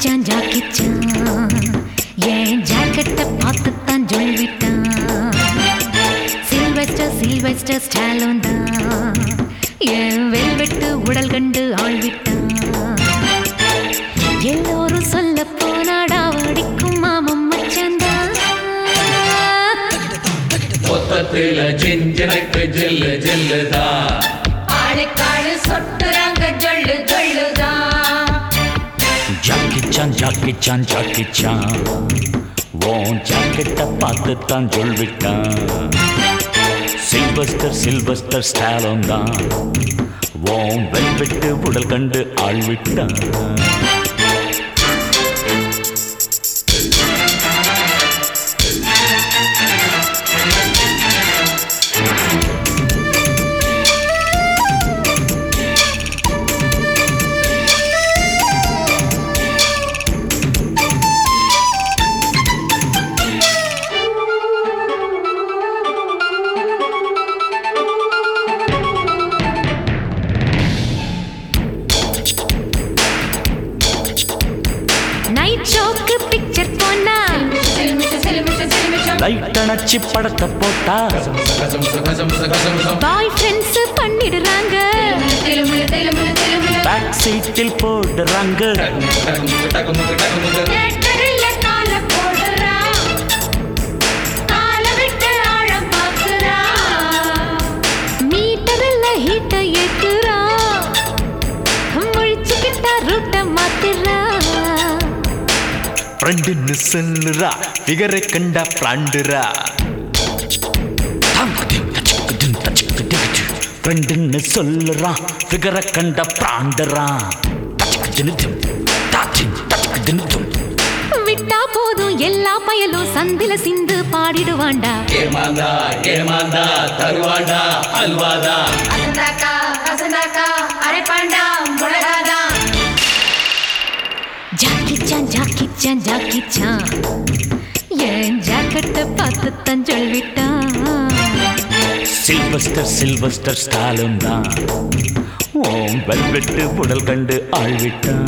மச்சான் ஜாக்கிச்சான் ஏன் ஜாக்கெட்டை பார்த்துத்தான் சொல்லிட்டான் சில்வெஸ்டர் சில்வெஸ்டர் ஸ்டாலும் தான் என் வெல்வெட்டு உடல் கண்டு ஆழ்விட்டான் எல்லோரும் சொல்ல போனாடா வடிக்கும் மாமம் மச்சான்தான் மொத்தத்தில சிஞ்சனக்கு ஜில்லு ஜில்லுதா ஆளுக்காளு சொட்டுறாங்க ஜொல்லு ஜொல்லுதான் Jackie Chan Jackie Chan Jackie Chan உன் ஜாக்கெட்டை பார்த்து தான் சொல்விட்டான் சில்வஸ்டர் சில்வஸ்டர் ஸ்டாலும் தான் உன் வெல்வெட்டு உடல் கண்டு ஆழ்விட்டான் நைட் ஷோக்கு பிக்சர் போனா சிலுமிஷ சிலுமிஷ சிலுமிஷ லைட் அணைச்சி படத்தை போட்டா கசம் கசம் கசம் பாய் ஃப்ரெண்ட்ஸ் பண்ணிடுறாங்க திலுமுலு திலுமுலு திலுமுலு பேக் சீட்டில் போடுறாங்க தேட்டரில் கால போடுறான் கால விட்டு ஆழம் பார்க்குறான் மீட்டரில் ஹீட்டை ஏத்துறா முழிச்சுக்கிட்டா ரூட்டை மாத்துறா ஃப்ரெண்டுன்னு சொல்லுறா ஃபிகரை கண்டா பிராண்டுரா ஃப்ரெண்டுன்னு சொல்லுறான் ஃபிகரை கண்ட பிராண்டுறான் விட்டா போதும் எல்லா பயலும் சந்தில சிந்து பாடிடுவாண்டா ஏமாந்தா ஏமாந்தா தருவாண்டா அல்வாதா அசந்தாக்கா அசந்தாக்கா அரைப்பாண்டா முழகாதான் ஜாக்கிச்சான் ஜாக்கிச்சான் ஜாக்கிச்சான் என் ஜாக்கெட்டை பார்த்து தான் சொல்லிட்டான் சில்வஸ்டர் சில்வஸ்டர் ஸ்டாலும் தான் ஓம் வெல்வெட்டு உடல் கண்டு ஆழ்விட்டான்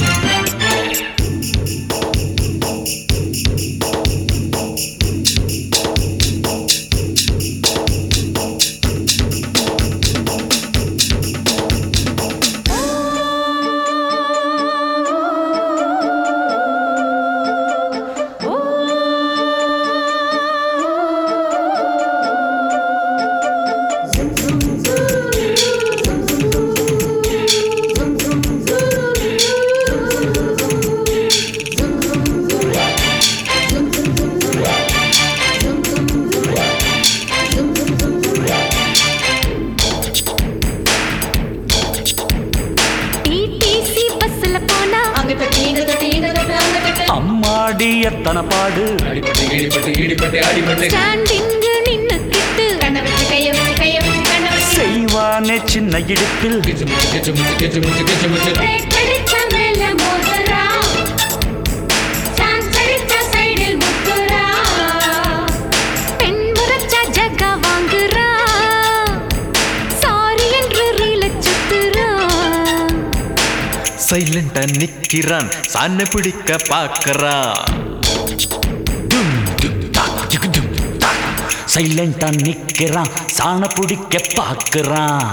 டிடிசி பஸ்ல போனா அங்க தொட்டு இங்க தொட்டு இங்க தொட்டு அங்க தொட்டு அம்மாடி எத்தனை பாடு அடிப்பட்டு இடிப்பட்டு இடிப்பட்டு அடிப்பட்டு ஸ்டாண்டிங்கு நின்னுக்கிட்டு கண்ணை வச்சு கையை வச்சு கையை வச்சு கண்ணை வச்சு செய்வானே சின்ன இடுப்பில் கிச்சு முச்சு கிச்சு முச்சு கிச்சு முச்சு கிச்சு முச்சு பிரேக் அடிச்ச மேல மோதுறான் சான்ஸ் அடிச்ச சைடில் முத்துறான் பெண் முறைச்சா ஜகா வாங்குறா சாரி என்று ரீல சுத்துறா சைலண்டா நிக்கிறான் சாண்ண பிடிக்க பாக்குறான் சைலண்டா நிக்கிறான் சாண பிடிக்க பாக்குறான்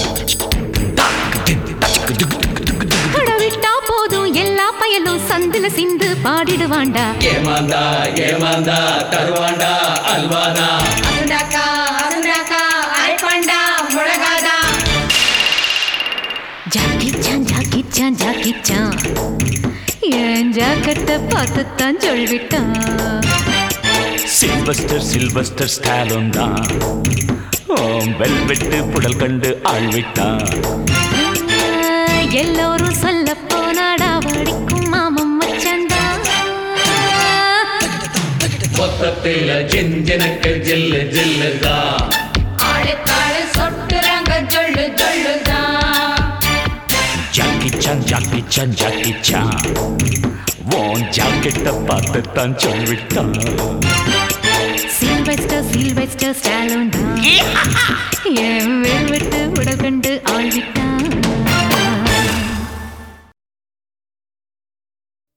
அட விட்டா போதும் எல்லா பயலும் சந்தில சிந்து பாடிடுவாண்டா ஏமாந்தா ஏமாந்தா தருவாண்டா அல்வாதா அசந்தாக்கா அசந்தாக்கா அரைப்பாண்டா முழகாதான் ஜாக்கிச்சான் ஜாக்கிச்சான் ஜாக்கிச்சான் என் ஜாக்கெட்டை பார்த்து தான் சொல்லிட்டான் சில்வஸ்டர் சில்வஸ்டர் ஸ்டாலும் தான் ஓம் வெல்வெட்டு புடல் கண்டு ஆழ்விட்டான் எல்லோரும் சொல்ல போனாடா வடிக்கும் மாமம் மச்சண்டா மொத்தத்தில சிஞ்சனக்கு ஜில்லு ஜில்லுதா ஆளுக்காளு சொட்டுறாங்க ஜொல்லு ஜொல்லுதான் Jackie Chan Jackie Chan Jackie Chan உன் ஜாக்கெட்டை பார்த்து தான் சொல்லிவிட்டான் சில்வெஸ்டர் சில்வெஸ்டர் ஸ்டாலும் தான் என் விட்டு உடல் கண்டு ஆழ்விட்டான்